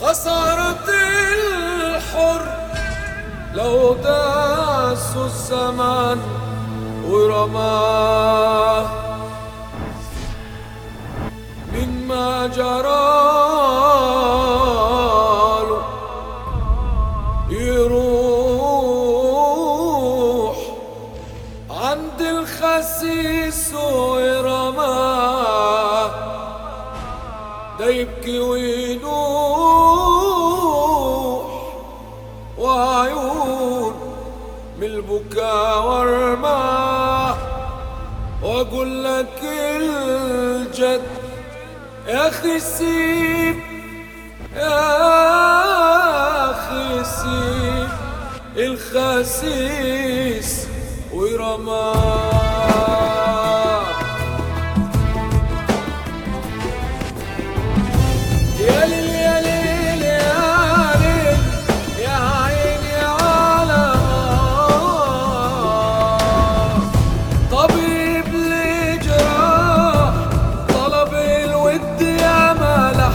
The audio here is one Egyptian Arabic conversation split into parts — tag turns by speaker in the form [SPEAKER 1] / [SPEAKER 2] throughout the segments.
[SPEAKER 1] خسارة الحر لو داسوا الزمان ورماه من ما جراله يروح عند الخسيس ويرماه ده يبكي وينوح وعيون من البكاء ورماه واقول لك الجد يا اخي سيب يا اخي سيب الخسيس ورماه يا ليل يا ليل يا ليل يا عيني على طبيب الجراح طلب الود يا ملح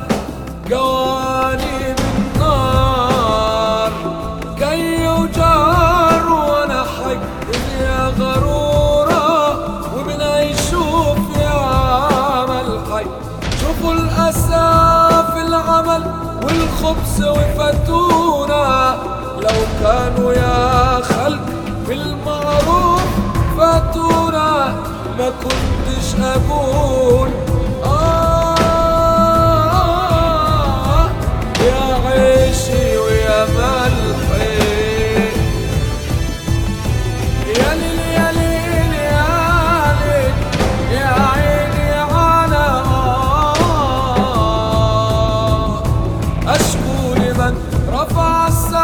[SPEAKER 1] جواني بالنار كي وجار وانا حي يا غرورة ومن يشوف يا عمل حي شوفوا الأسى في العمل والخبز وفتونا لو كانوا يا خلق بالمعروف فاتونا ما كنتش أقول آه يا عيشي ويا ملحي يا ليل يا ليل يا ليل يا عيني على آه أشكو لمن رفع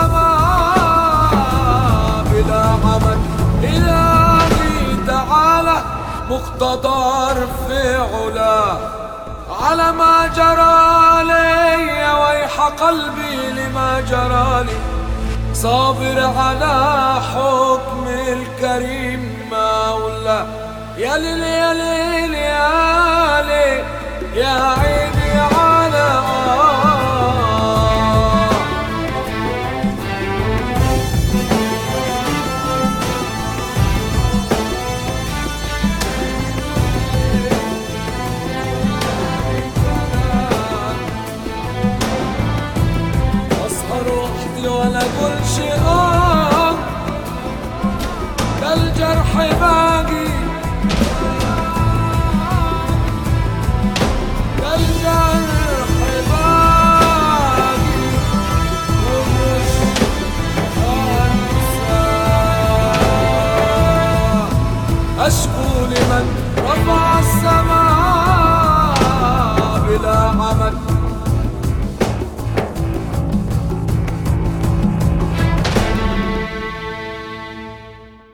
[SPEAKER 1] السماء بلا عمل إلهي تعالى مقتدر في علاه على ما جرى لي ويح قلبي لما جرى لي صابر على حكم الكريم مولى يا ليل يا ليل يا ليل يا عيني على آه اسهر وحدي ولا اقول شي اه ده الجرح باقي ده الجرح باقي ومش هنساه أشكو لمن رفع السماء بلا عمل